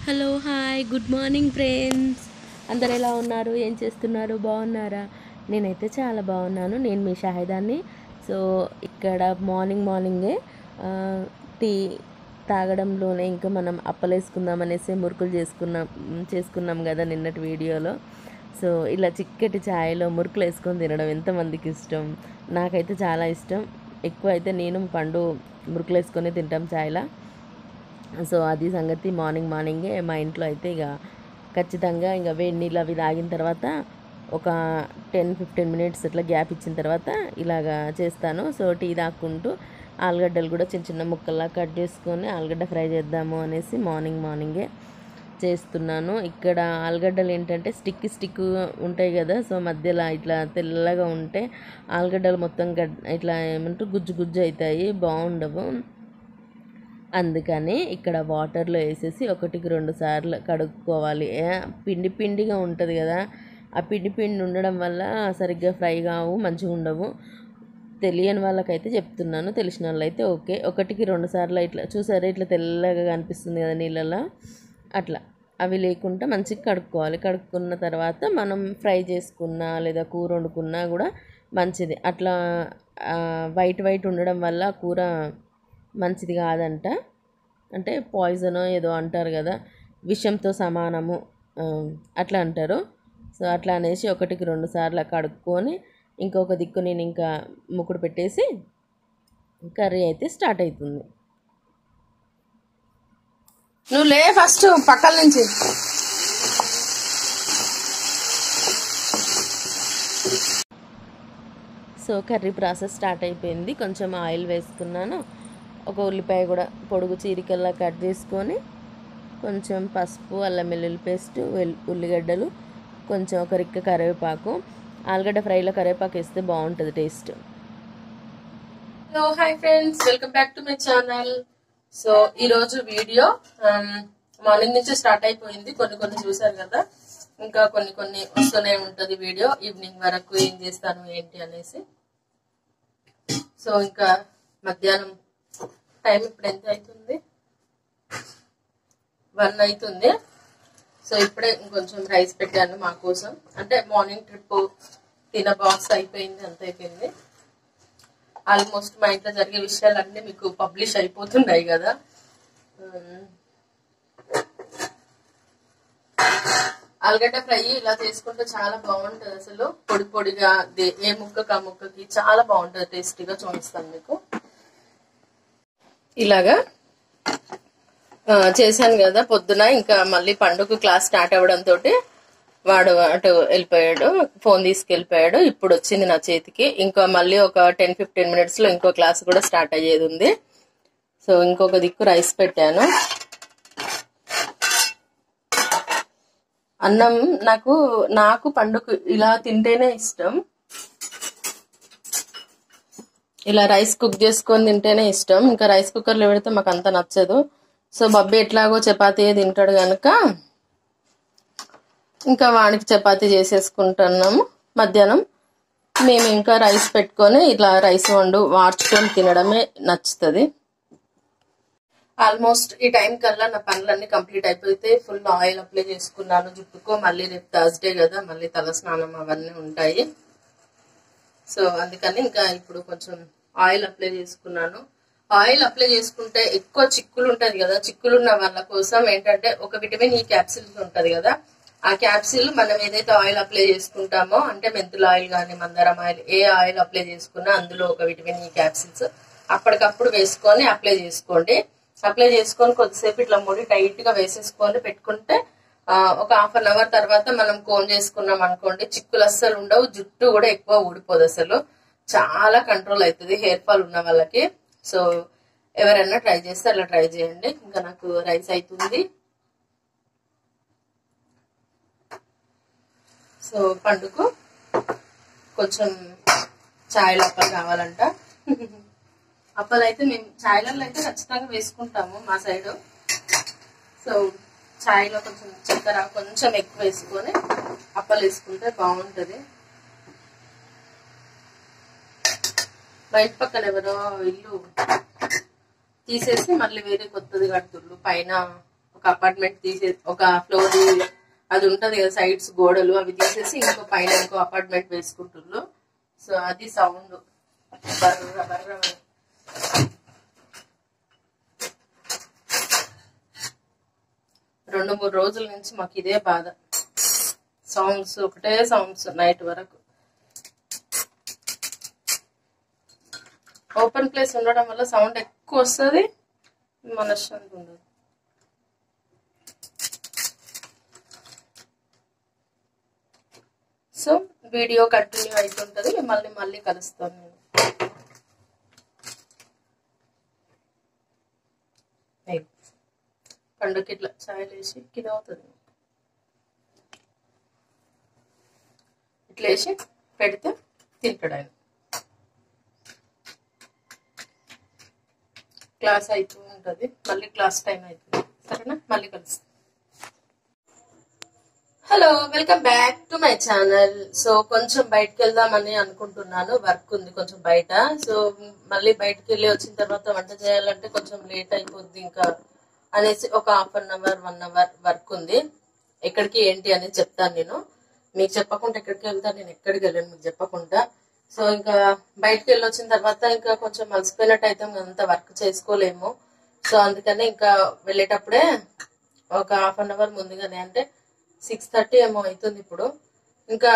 Hello hi good morning friends అందరు ఎలా ఉన్నారు ఏం చేస్తున్నారు బాగున్నారా నేనైతే చాలా బాగున్నాను నేను మీ షాహిదాన్ని సో ఇక్కడ మార్నింగ్ మార్నింగే ఆ, టీ తాగడంలోనే ఇంకా మనం అప్పలేసుకుందాం అనేసి మురుకులు చేసుకున్నాం చేసుకున్నాం కదా నిన్నటి వీడియోలో సో ఇలా చిక్కటి ఛాయలో మురుకులు వేసుకొని తినడం ఎంతమందికి ఇష్టం నాకైతే చాలా ఇష్టం ఎక్కువ అయితే నేను పండు మురుకులు వేసుకొని తింటాం ఛాయ్లా సో అది సంగతి మార్నింగ్ మార్నింగే మా ఇంట్లో అయితే ఇక ఖచ్చితంగా ఇంకా వేడి నీళ్ళు అవి తాగిన తర్వాత ఒక టెన్ ఫిఫ్టీన్ మినిట్స్ ఇట్లా గ్యాప్ ఇచ్చిన తర్వాత ఇలాగా చేస్తాను సో టీ తాక్కుంటూ ఆలుగడ్డలు కూడా చిన్న చిన్న ముక్కల్లా కట్ చేసుకొని ఆలుగడ్డ ఫ్రై చేద్దాము అనేసి మార్నింగ్ మార్నింగే చేస్తున్నాను ఇక్కడ ఆలుగడ్డలు ఏంటంటే స్టిక్ స్టిక్ ఉంటాయి కదా సో మధ్యలో ఇట్లా తెల్లగా ఉంటే ఆలుగడ్డలు మొత్తం గడ్ ఇట్లా ఏమంటారు గుజ్జు గుజ్జు అవుతాయి బాగుండవు అందుకని ఇక్కడ వాటర్లో వేసేసి ఒకటికి రెండు సార్లు కడుక్కోవాలి ఏ, పిండి పిండిగా ఉంటుంది కదా ఆ పిండి పిండి ఉండడం వల్ల సరిగ్గా ఫ్రై కావు మంచిగా ఉండవు తెలియని వాళ్ళకైతే చెప్తున్నాను తెలిసిన వాళ్ళైతే ఓకే ఒకటికి రెండు సార్లు ఇట్లా చూసారా ఇట్లా తెల్లగా కనిపిస్తుంది కదా నీళ్ళలో అట్లా అవి లేకుండా మంచిగా కడుక్కోవాలి కడుక్కున్న తర్వాత మనం ఫ్రై చేసుకున్నా లేదా కూర వండుకున్నా కూడా మంచిది అట్లా ఆ, వైట్ వైట్ ఉండడం వల్ల కూర మంచిది కాదంట అంటే పాయిజన్ ఏదో అంటారు కదా విషంతో సమానము ఆ, అట్లా అంటారు సో అట్లా అనేసి ఒకటికి రెండు సార్లు కడుక్కొని ఇంకొక దిక్కు నేను ఇంకా ముక్కుడు పెట్టేసి కర్రీ అయితే స్టార్ట్ అవుతుంది నువ్వు లే ఫస్ట్ పక్కల నుంచి సో కర్రీ ప్రాసెస్ స్టార్ట్ అయిపోయింది కొంచెం ఆయిల్ వేసుకున్నాను ఒక ఉల్లిపాయ కూడా పొడుగు చీరికల్లా కట్ చేసుకొని కొంచెం పసుపు అల్లం వెల్లుల్లి పేస్ట్ వెల్ ఉల్లిగడ్డలు కొంచెం ఒక రిక్క కరివేపాకు ఆలుగడ్డ ఫ్రైలో కరివేపాకు వేస్తే బాగుంటుంది taste hello hi friends welcome back to my channel so ఈ రోజు వీడియో మార్నింగ్ నుంచి స్టార్ట్ అయిపోయింది కొన్ని కొన్ని చూసారు కదా ఇంకా కొన్ని కొన్ని వస్తూనే ఉంటది వీడియో ఈవినింగ్ వరకు ఏం చేస్తాను ఏంటి అనేసి సో ఇంకా మధ్యాహ్నం టైం ఇప్పుడు ఎంత అవుతుంది వన్ అవుతుంది సో ఇప్పుడే ఇంకొంచెం రైస్ పెట్టాను మా కోసం అంటే మార్నింగ్ ట్రిప్ తిన బాక్స్ అయిపోయింది అంత అయిపోయింది ఆల్మోస్ట్ మా ఇంట్లో జరిగే విషయాలన్నీ మీకు పబ్లిష్ అయిపోతున్నాయి కదా ఉమ్, ఆలుగడ్డ ఫ్రై ఇలా చేసుకుంటే చాలా బాగుంటది అసలు పొడి పొడిగా దే- ఏ ముక్కకి ఆ ముక్కకి చాలా బాగుంటది టేస్టీగా చూపిస్తాను మీకు ఇలాగా ఆ, చేశాను కదా పొద్దున ఇంకా మళ్ళీ పండుగ క్లాస్ స్టార్ట్ అవ్వడం తోటి వాడు అటు వెళ్ళిపోయాడు ఫోన్ తీసుకెళ్ళిపోయాడు ఇప్పుడు వచ్చింది నా చేతికి ఇంకా మళ్ళీ ఒక టెన్ ఫిఫ్టీన్ మినిట్స్ లో ఇంకో క్లాస్ కూడా స్టార్ట్ అయ్యేది ఉంది సో ఇంకొక దిక్కు రైస్ పెట్టాను అన్నం నాకు నాకు పండుగ ఇలా తింటేనే ఇష్టం ఇలా రైస్ కుక్ చేసుకొని తింటేనే ఇష్టం ఇంకా రైస్ కుక్కర్లో పెడితే మాకు అంత నచ్చదు సో బబ్బీ ఎట్లాగో చపాతీ తింటాడు కనుక ఇంకా వాడికి చపాతీ చేసేసుకుంటున్నాము మధ్యాహ్నం మేము ఇంకా రైస్ పెట్టుకొని ఇట్లా రైస్ వండు వార్చుకొని తినడమే నచ్చుతుంది ఆల్మోస్ట్ ఈ టైం కల్లా నా పనులన్నీ కంప్లీట్ అయిపోతే ఫుల్ ఆయిల్ అప్లై చేసుకున్నాను జుట్టుకో మళ్ళీ రేపు థర్స్డే కదా మళ్ళీ తల స్నానం అవన్నీ ఉంటాయి సో అందుకని ఇంకా ఇప్పుడు కొంచెం ఆయిల్ అప్లై చేసుకున్నాను ఆయిల్ అప్లై చేసుకుంటే ఎక్కువ చిక్కులు ఉంటది కదా చిక్కులు ఉన్న వాళ్ళ కోసం ఏంటంటే ఒక విటమిన్ ఈ క్యాప్సిల్ ఉంటది కదా ఆ క్యాప్సిల్ మనం ఏదైతే ఆయిల్ అప్లై చేసుకుంటామో అంటే మెంతుల ఆయిల్ కానీ మందారం ఆయిల్ ఏ ఆయిల్ అప్లై చేసుకున్నా అందులో ఒక విటమిన్ ఈ క్యాప్సిల్స్ అప్పటికప్పుడు వేసుకొని అప్లై చేసుకోండి అప్లై చేసుకొని కొద్దిసేపు ఇట్లా ముడి టైట్ గా వేసేసుకొని పెట్టుకుంటే ఆ, ఒక హాఫ్ అన్ అవర్ తర్వాత మనం కోన్ చేసుకున్నాం అనుకోండి చిక్కులు అస్సలు ఉండవు జుట్టు కూడా ఎక్కువ ఊడిపోదు అసలు చాలా కంట్రోల్ అవుతుంది హెయిర్ ఫాల్ ఉన్న వాళ్ళకి సో ఎవరైనా ట్రై చేస్తే అలా ట్రై చేయండి ఇంకా నాకు రైస్ అవుతుంది సో పండుకు కొంచెం ఛాయ్ అప్పలు కావాలంట అప్పలు అయితే మేము ఛాయ్లలో అయితే ఖచ్చితంగా వేసుకుంటాము మా సైడ్ సో ఛాయ్లో కొంచెం చక్కెర కొంచెం ఎక్కువ వేసుకొని అప్పలు వేసుకుంటే బాగుంటది మా ఇంటి పక్కన ఎవరో ఇల్లు తీసేసి మళ్ళీ వేరే కొత్తది కడుతుళ్ళు పైన ఒక ఒక అపార్ట్మెంట్ తీసే ఒక ఫ్లోర్ అది ఉంటది కదా సైడ్స్ గోడలు అవి తీసేసి ఇంకో పైన ఇంకో అపార్ట్మెంట్ వేసుకుంటున్నారు సో అది సౌండ్ బర్ర బర్ర అని. రెండు మూడు రోజుల నుంచి మాకు ఇదే బాధ సౌండ్స్ ఒకటే సౌండ్స్ నైట్ వరకు ఓపెన్ ప్లేస్ ఉండడం వల్ల సౌండ్ ఎక్కువ వస్తుంది మనశ్శాంతి ఉండదు సో వీడియో కంటిన్యూ అవుతుంటది మిమ్మల్ని మళ్ళీ కలుస్తాను నేను ఏయ్, పండుగకి ఇట్లా చాయ్ వేసి కింద అవుతుంది ఇట్లా వేసి పెడితే తింటాడు ఆయన క్లాస్ అవుతూ ఉంటుంది మళ్ళీ క్లాస్ టైం అవుతుంది సరేనా మళ్ళీ కలుస్తాం hello welcome back to my channel so కొంచెం బయటకు వెళ్దామని అనుకుంటున్నాను వర్క్ ఉంది కొంచెం బయట సో మళ్ళీ బయటకు వెళ్ళి వచ్చిన తర్వాత వంట చేయాలంటే కొంచెం లేట్ అయిపోద్ది ఇంకా అనేసి ఒక half an hour one hour work ఉంది ఎక్కడికి ఏంటి అనేది చెప్తాను నేను మీకు చెప్పకుండా ఎక్కడికి వెళ్తాను నేను ఎక్కడికి వెళ్ళాను మీకు చెప్పకుండా సో ఇంకా బయటకు వెళ్ళి వచ్చిన తర్వాత ఇంకా కొంచెం మలిసిపోయినట్టు అయితే అంత వర్క్ చేసుకోలేము సో అందుకని ఇంకా వెళ్ళేటప్పుడే ఒక హాఫ్ అన్ అవర్ ముందుగానే అంటే సిక్స్ థర్టీ ఏమో అవుతుంది ఇప్పుడు ఇంకా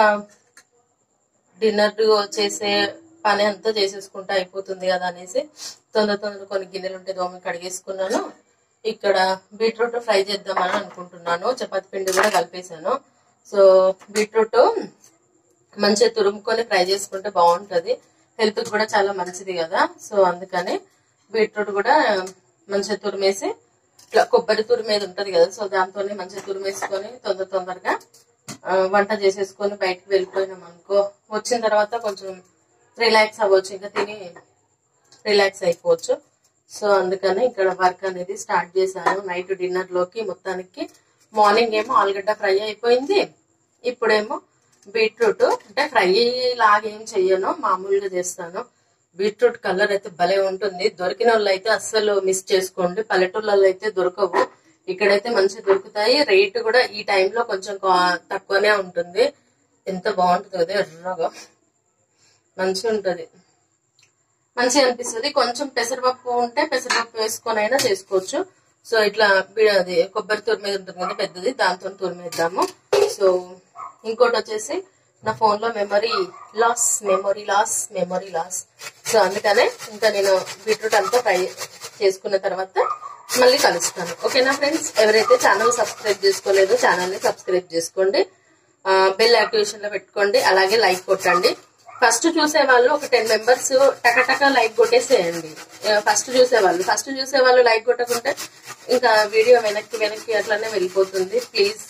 డిన్నర్ చేసే పని అంతా చేసేసుకుంటే అయిపోతుంది కదా అనేసి తొందర తొందర కొన్ని గిన్నెలు ఉంటే దోమ కడిగేసుకున్నాను ఇక్కడ బీట్రూట్ ఫ్రై చేద్దామని అనుకుంటున్నాను చపాతి పిండి కూడా కలిపేశాను సో బీట్రూట్ మంచిగా తురుముకొని ఫ్రై చేసుకుంటే బాగుంటది హెల్త్ కూడా చాలా మంచిది కదా సో అందుకని బీట్రూట్ కూడా మంచిగా తురిమేసి ఇట్లా కొబ్బరి తురిమేది ఉంటది కదా సో దాంతోనే మంచిగా తురిమేసుకొని తొందర తొందరగా ఆ, వంట చేసేసుకొని బయటకు వెళ్ళిపోయినాం అనుకో వచ్చిన తర్వాత కొంచెం రిలాక్స్ అవ్వచ్చు ఇంకా తిని రిలాక్స్ అయిపోవచ్చు సో అందుకని ఇక్కడ వర్క్ అనేది స్టార్ట్ చేశాను నైట్ డిన్నర్ లోకి మొత్తానికి మార్నింగ్ ఏమో ఆలుగడ్డ ఫ్రై అయిపోయింది ఇప్పుడేమో బీట్రూట్ అంటే ఫ్రై లాగా ఏం చెయ్యను మామూలుగా చేస్తాను బీట్రూట్ కలర్ అయితే భలే ఉంటుంది దొరికిన వాళ్ళు అయితే అస్సలు మిస్ చేసుకోండి పల్లెటూళ్ళలో అయితే దొరకవు ఇక్కడైతే మంచిగా దొరుకుతాయి రేట్ కూడా ఈ టైంలో కొంచెం కా- తక్కువనే ఉంటుంది ఎంత బాగుంటుంది కదా ఎర్రగా మంచిగా ఉంటది మంచిగా అనిపిస్తుంది కొంచెం పెసరపప్పు ఉంటే పెసరపప్పు వేసుకొని అయినా చేసుకోవచ్చు సో ఇట్లా బి- అది కొబ్బరి తురిమేది ఉంటుంది కదా పెద్దది దాంతో తురిమేద్దాము సో ఇంకోటి వచ్చేసి నా ఫోన్ లో memory loss memory loss memory loss so అందుకనే ఇంకా నేను బీట్రూట్ అంతా ఫ్రై చేసుకున్న తర్వాత మళ్ళీ కలుస్తాను ఓకేనా ఫ్రెండ్స్ ఎవరైతే ఛానల్ సబ్స్క్రైబ్ చేసుకోలేదో ఛానల్ ని సబ్స్క్రైబ్ చేసుకోండి బెల్ యాక్టివేషన్ లో పెట్టుకోండి అలాగే లైక్ కొట్టండి ఫస్ట్ చూసే వాళ్ళు ఒక టెన్ మెంబర్స్ టకటక లైక్ కొట్టేసేయండి ఫస్ట్ చూసే వాళ్ళు ఫస్ట్ చూసే వాళ్ళు లైక్ కొట్టకుంటే ఇంకా వీడియో వెనక్కి వెనక్కి అట్లనే వెళ్ళిపోతుంది ప్లీజ్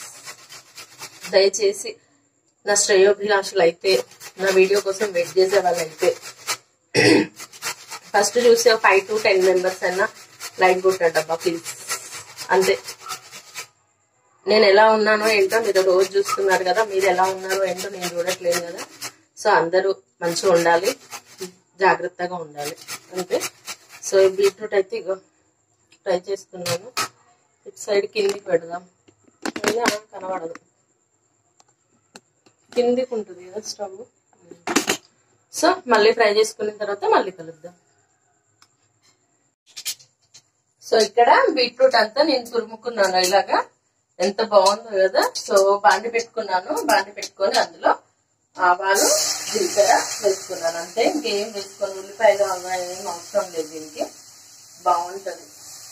దయచేసి నా శ్రేయోభిలాషులు అయితే నా వీడియో కోసం వెయిట్ చేసే వాళ్ళు అయితే ఫస్ట్ చూసే ఫైవ్ టు టెన్ మెంబర్స్ అయినా లైక్ కొట్టండి అబ్బా ప్లీజ్ అంతే నేను ఎలా ఉన్నానో ఏంటో మీరు రోజు చూస్తున్నారు కదా మీరు ఎలా ఉన్నారో ఏంటో నేను చూడట్లేదు కదా సో అందరూ మంచిగా ఉండాలి జాగ్రత్తగా ఉండాలి అంతే సో ఈ బీట్రూట్ అయితే ఇగో ట్రై చేస్తున్నాను ఇటు సైడ్ కిందికి పెడదాం అయినా కనబడదు కిందికి ఉంటుంది కదా స్టవ్ సో మళ్ళీ ఫ్రై చేసుకున్న తర్వాత మళ్ళీ కలుద్దాం సో ఇక్కడ బీట్రూట్ అంతా నేను తురుముకున్నాను ఇలాగా ఎంత బాగుందో కదా సో బాండి పెట్టుకున్నాను బాండి పెట్టుకొని అందులో ఆవాలు జీలకర్ర వేసుకున్నాను అంతే ఇంకేం వేసుకొని ఉల్లిపాయలు అలా ఏం అవసరం లేదు దీనికి బాగుంటది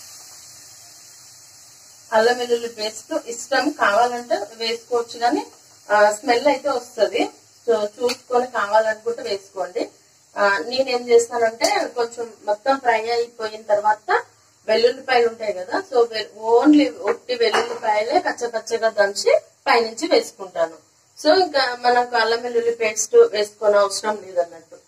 అల్లం వెల్లుల్లి పేస్ట్ ఇష్టం కావాలంటే వేసుకోవచ్చు కానీ స్మెల్ అయితే వస్తుంది సో చూసుకొని కావాలనుకుంటే వేసుకోండి ఆ, నేనేం చేస్తానంటే కొంచెం మొత్తం ఫ్రై అయిపోయిన తర్వాత వెల్లుల్లిపాయలు ఉంటాయి కదా సో ఓన్లీ ఒట్టి వెల్లుల్లిపాయలే కచ్చపచ్చగా దంచి పైనుంచి వేసుకుంటాను సో ఇంకా మనకు అల్లం వెల్లుల్లి పేస్ట్ వేసుకోని అవసరం లేదన్నట్టు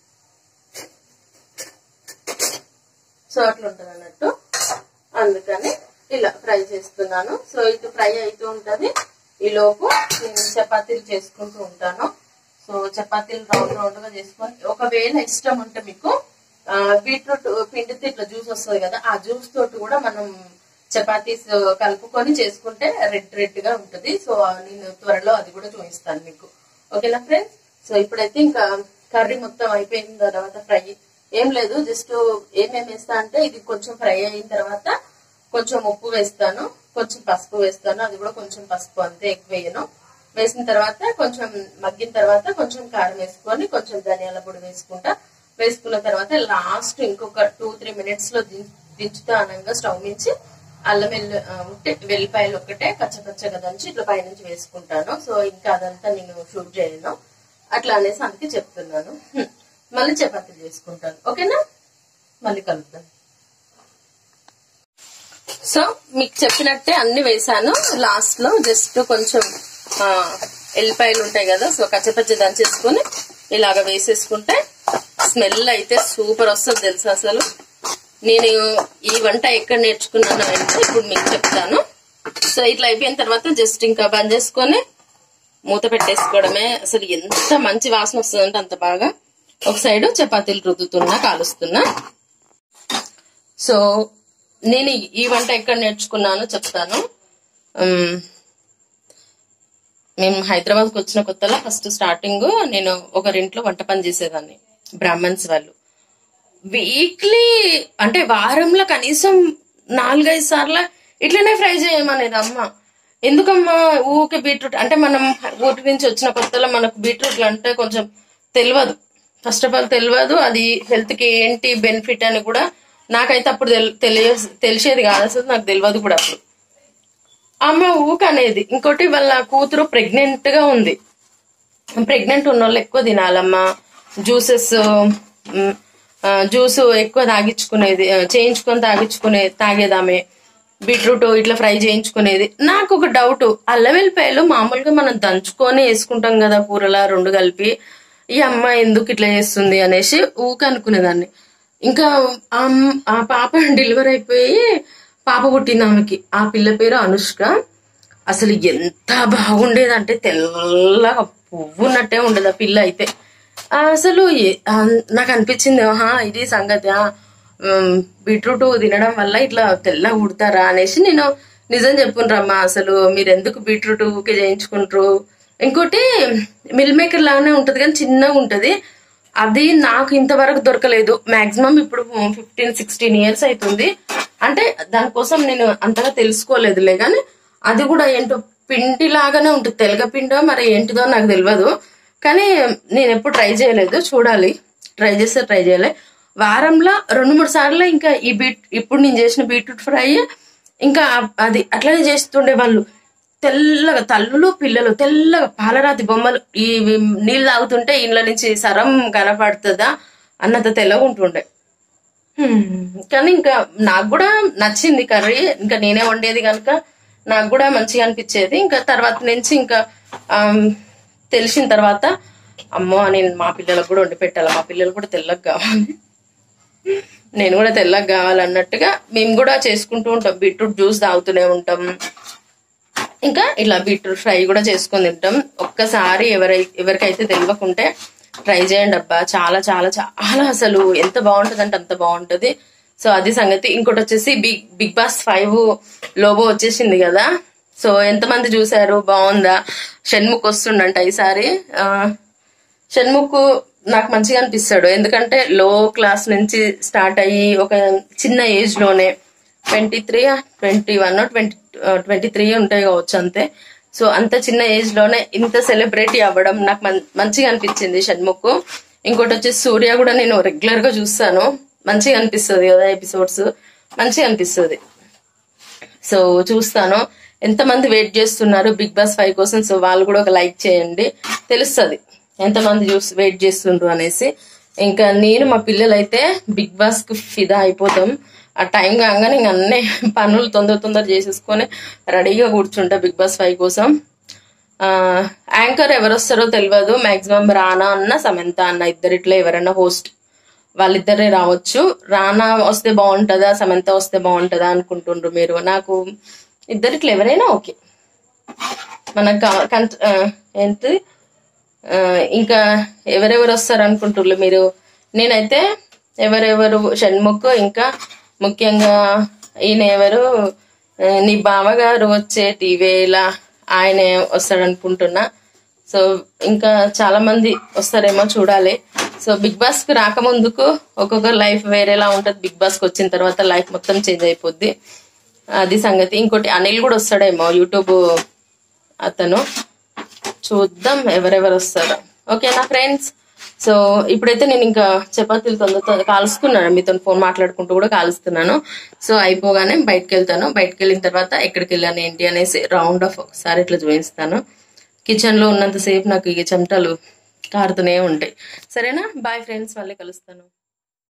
సో అట్లా ఉంటుంది అన్నట్టు అందుకని ఇలా ఫ్రై చేస్తున్నాను సో ఇటు ఫ్రై అవుతూ ఉంటది ఈ లోపు నేను చపాతీలు చేసుకుంటూ ఉంటాను సో చపాతీలు రౌండ్ రౌండ్ గా చేసుకొని ఒకవేళ ఇష్టం ఉంటే మీకు ఆ, బీట్రూట్ పిండితే ఇట్లా జ్యూస్ వస్తుంది కదా ఆ జ్యూస్ తోటి కూడా మనం చపాతీస్ కలుపుకొని చేసుకుంటే రెడ్ రెడ్ గా ఉంటుంది సో నేను త్వరలో అది కూడా చూపిస్తాను మీకు ఓకేనా ఫ్రెండ్స్ సో ఇప్పుడైతే ఇంకా కర్రీ మొత్తం అయిపోయిన తర్వాత ఫ్రై ఏం లేదు జస్ట్ ఏమేమి వేస్తా అంటే ఇది కొంచెం ఫ్రై అయిన తర్వాత కొంచెం ఉప్పు వేస్తాను కొంచెం పసుపు వేస్తాను అది కూడా కొంచెం పసుపు అంతే ఎక్కువ వేయను వేసిన తర్వాత కొంచెం మగ్గిన తర్వాత కొంచెం కారం వేసుకొని కొంచెం ధనియాల పొడి వేసుకుంటా వేసుకున్న తర్వాత లాస్ట్ ఇంకొక టూ త్రీ మినిట్స్ లో దిం- దించుతా అనంగా స్టవ్ మించి అల్లం వెల్లు ఆ, ఉంటే వెల్లిపాయలు ఒక్కటే కచ్చపచ్చగా దంచి ఇట్లా పైనుంచి వేసుకుంటాను సో ఇంకా అదంతా నేను షూట్ చేయను అట్లా అనేసి అందుకే చెప్తున్నాను హ్మ్. మళ్ళీ చపాతీ చేసుకుంటాను ఓకేనా మళ్ళీ కలుద్దాం సో మీకు చెప్పినట్టే అన్ని వేసాను లాస్ట్ లో జస్ట్ కొంచెం ఆ, ఎల్లిపాయలు ఉంటాయి కదా సో కచ్చపచ్చ దంచేసుకొని ఇలాగ వేసేసుకుంటే స్మెల్ అయితే సూపర్ వస్తుంది తెలుసు అసలు నేను ఈ వంట ఎక్కడ నేర్చుకున్నాను అంటే ఇప్పుడు మీకు చెప్తాను సో ఇట్లా అయిపోయిన తర్వాత జస్ట్ ఇంకా బంద్ చేసుకొని మూత పెట్టేసుకోవడమే అసలు ఎంత మంచి వాసన వస్తుందంటే అంత బాగా ఒక సైడ్ చపాతీలు రుద్దుతున్నా కాలుస్తున్నా సో నేను ఈ- ఈ వంట ఎక్కడ నేర్చుకున్నానో చెప్తాను ఉమ్, మేము హైదరాబాద్కి వచ్చిన కొత్తలో ఫస్ట్ స్టార్టింగ్ నేను ఒకరింట్లో వంట పని చేసేదాన్ని బ్రాహ్మణ్స్ వాళ్ళు వీక్లీ అంటే వారంలో కనీసం నాలుగైదు సార్లు ఇట్లనే ఫ్రై చేయమనేది అమ్మ ఎందుకమ్మా ఊకే బీట్రూట్ అంటే మనం ఊరి నుంచి వచ్చిన కొత్తలో మనకు బీట్రూట్లు అంటే కొంచెం తెలియదు ఫస్ట్ ఆఫ్ ఆల్ తెలియదు అది హెల్త్ కి ఏంటి బెనిఫిట్ అని కూడా నాకైతే అప్పుడు తెల్- తెలియ తెలిసేది కాదు అసలు నాకు తెలియదు కూడా అప్పుడు అమ్మ ఊక అనేది ఇంకోటి వాళ్ళ కూతురు ప్రెగ్నెంట్ గా ఉంది ప్రెగ్నెంట్ ఉన్న వాళ్ళు ఎక్కువ తినాలమ్మా జ్యూసెస్ జ్యూస్ ఎక్కువ తాగించుకునేది ఆ, చేయించుకొని తాగించుకునే తాగేదామే బీట్రూట్ ఇట్లా ఫ్రై చేయించుకునేది నాకు ఒక డౌట్ అల్లం వెల్లిపాయలు మామూలుగా మనం దంచుకొని వేసుకుంటాం కదా కూరలా రెండు కలిపి ఈ అమ్మ ఎందుకు ఇట్లా చేస్తుంది అనేసి ఊక అనుకునేదాన్ని ఇంకా ఆ అమ్- ఆ పాప డెలివరీ అయిపోయి పాప పుట్టింది ఆమెకి ఆ పిల్ల పేరు అనుష్క అసలు ఎంత బాగుండేదంటే తెల్లగా పువ్వున్నట్టే ఉండదు ఆ పిల్ల అయితే ఆ, అసలు ఏ- ఆ, నాకు అనిపించింది ఆహా ఇది సంగతి ఆ, ఉమ్, బీట్రూట్ తినడం వల్ల ఇట్లా తెల్లగా ఉడతారా అనేసి నేను నిజం చెప్పుండ్రమ్మా అసలు మీరు ఎందుకు బీట్రూట్ ఊకే చేయించుకుంటారు ఇంకోటి మిల్ మేకర్ లాగానే ఉంటది కానీ చిన్నగా ఉంటది అది నాకు ఇంతవరకు దొరకలేదు మాక్సిమం ఇప్పుడు ఫిఫ్టీన్ సిక్స్టీన్ ఇయర్స్ అవుతుంది అంటే దానికోసం నేను అంతగా తెలుసుకోలేదులే కానీ అది కూడా ఏంటో పిండి లాగానే ఉంటుంది తెలగ పిండో మరి ఏంటిదో నాకు తెలియదు కానీ నేను ఎప్పుడు ట్రై చేయలేదు చూడాలి ట్రై చేస్తే ట్రై చేయాలి వారంలో రెండు మూడు సార్లు ఇంకా ఈ బీట్ ఇప్పుడు నేను చేసిన బీట్రూట్ ఫ్రై ఇంకా అది అట్లనే చేస్తుండే వాళ్ళు తెల్లగా తల్లులు పిల్లలు తెల్లగా పాలరాతి బొమ్మలు ఈ నీళ్ళు తాగుతుంటే ఇళ్ళ నుంచి సరం కనపడుతుందా అన్నంత తెల్లగా ఉంటుండే హ్మ్. కానీ ఇంకా నాకు కూడా నచ్చింది కర్రీ ఇంకా నేనే వండేది కనుక నాకు కూడా మంచిగా అనిపించేది ఇంకా తర్వాత నుంచి ఇంకా ఆమ్, తెలిసిన తర్వాత అమ్మో నేను మా పిల్లలకు కూడా వండి పెట్టాలి మా పిల్లలు కూడా తెల్లగా కావాలి నేను కూడా తెల్లగా కావాలన్నట్టుగా మేము కూడా చేసుకుంటూ ఉంటాం బీట్రూట్ జ్యూస్ తాగుతూనే ఉంటాం ఇంకా ఇలా బీట్రూట్ ఫ్రై కూడా చేసుకొని తింటాం ఒక్కసారి ఎవరై ఎవరికైతే తెలియకుంటే ట్రై చేయండి అబ్బా చాలా చాలా చాలా అసలు ఎంత బాగుంటది అంటే అంత బాగుంటది సో అది సంగతి ఇంకోటి వచ్చేసి big big boss five logo వచ్చేసింది కదా సో ఎంతమంది చూసారు బాగుందా షణ్ముఖ్ వస్తుండంట ఈసారి ఆ, షణ్ముఖ్ నాకు మంచిగా అనిపిస్తాడు ఎందుకంటే లో క్లాస్ నుంచి స్టార్ట్ అయ్యి ఒక చిన్న ఏజ్ లోనే twenty three twenty one twenty twenty three ఉంటాయి కావచ్చు అంతే సో అంత చిన్న ఏజ్ లోనే ఇంత సెలబ్రిటీ అవ్వడం నాకు మం- మంచిగా అనిపించింది షణ్ముఖ్ ఇంకోటి వచ్చేసి సూర్య కూడా నేను రెగ్యులర్ గా చూస్తాను మంచిగా అనిపిస్తుంది కదా ఎపిసోడ్స్ మంచిగా అనిపిస్తుంది సో చూస్తాను ఎంతమంది వెయిట్ చేస్తున్నారు బిగ్ బాస్ ఫైవ్ కోసం సో వాళ్ళు కూడా ఒక లైక్ చేయండి తెలుస్తుంది ఎంతమంది చూసి వెయిట్ చేస్తుండ్రు అనేసి ఇంకా నేను మా పిల్లలైతే బిగ్ బాస్ కు ఫిదా అయిపోతాం ఆ టైం కాగానే ఇంక అన్నీ పనులు తొందర తొందర చేసేసుకొని రెడీగా కూర్చుంటా బిగ్ బాస్ ఫైవ్ కోసం ఆ, యాంకర్ ఎవరు వస్తారో తెలియదు మాక్సిమం రానా అన్న సమంత అన్న ఇద్దరిట్లో ఎవరైనా హోస్ట్ వాళ్ళిద్దరే రావచ్చు రానా వస్తే బాగుంటుందా సమంత వస్తే బాగుంటుందా అనుకుంటుండ్రు మీరు నాకు ఇద్దరిట్లో ఎవరైనా ఓకే మనకు కావ- కన్- ఆ, ఏంటి ఆ, ఇంకా ఎవరెవరు వస్తారు అనుకుంటున్నారు మీరు నేనైతే ఎవరెవరు షణ్ముఖ్ ఇంకా ముఖ్యంగా ఈయన ఎవరు ఆ, నీ బావగారు వచ్చే టీవీల ఆయనే వస్తాడనుకుంటున్నా సో ఇంకా చాలా మంది వస్తారేమో చూడాలి సో బిగ్ బాస్ కి రాకముందుకు ఒక్కొక్క లైఫ్ వేరేలా ఉంటది బిగ్ బాస్ కి వచ్చిన తర్వాత లైఫ్ మొత్తం చేంజ్ అయిపోద్ది అది సంగతి ఇంకోటి అనిల్ కూడా వస్తాడేమో యూట్యూబ్ అతను చూద్దాం ఎవరెవరు వస్తారో ఓకేనా ఫ్రెండ్స్ సో ఇప్పుడైతే నేను ఇంకా చపాతీలు తొందర కాలుస్తున్నాను మీతో ఫోన్ మాట్లాడుకుంటూ కూడా కాలుస్తున్నాను సో అయిపోగానే బయటకు వెళ్తాను బయటకు వెళ్ళిన తర్వాత ఎక్కడికి వెళ్ళాను ఏంటి అనేసి రౌండ్ ఆఫ్ ఒకసారి ఇట్లా చూపిస్తాను కిచెన్ లో ఉన్నంతసేపు నాకు ఈ చెమటలు కారుతూనే ఉంటాయి సరేనా బాయ్ ఫ్రెండ్స్ మళ్ళీ కలుస్తాను